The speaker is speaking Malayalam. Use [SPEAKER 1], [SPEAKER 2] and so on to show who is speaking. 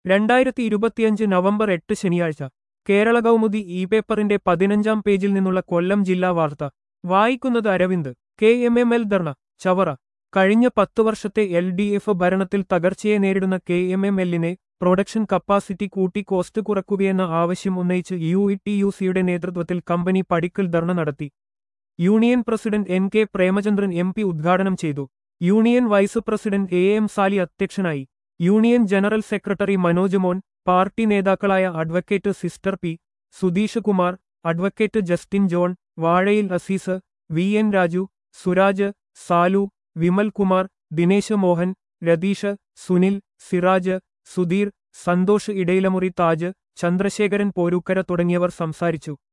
[SPEAKER 1] രണ്ടായിരത്തി ഇരുപത്തിയഞ്ച് നവംബർ എട്ട് ശനിയാഴ്ച കേരള കൗമുദി ഇ പേപ്പറിന്റെ പതിനഞ്ചാം പേജിൽ നിന്നുള്ള കൊല്ലം ജില്ലാ വാർത്ത വായിക്കുന്നത് Aravind K M M L dharna Chavara കഴിഞ്ഞ പത്തു വർഷത്തെ എൽ ഡി എഫ് ഭരണത്തിൽ തകർച്ചയെ നേരിടുന്ന കെ എം എം എല്ലിനെ പ്രൊഡക്ഷൻ കപ്പാസിറ്റി കൂട്ടി കോസ്റ്റ് കുറക്കുകയെന്ന ആവശ്യം ഉന്നയിച്ച് യു ഇ ടി യു സിയുടെ നേതൃത്വത്തിൽ കമ്പനി പടിക്കൽ ധർണ നടത്തി union president N K Premachandran M P ഉദ്ഘാടനം ചെയ്തു union vice president A M Sali അധ്യക്ഷനായി union general secretary Manoj Mon party നേതാക്കളായ advocate sister P Sudheesh Kumar advocate Justin John Vazhayil Azeez V N Raju Suraj Salu Vimal Kumar Dinesh Mohan Ratheesh Sunil Siraj Sudheer Santhosh Idayilamuri Taj Chandrasekharan Porookkara തുടങ്ങിയവർ സംസാരിച്ചു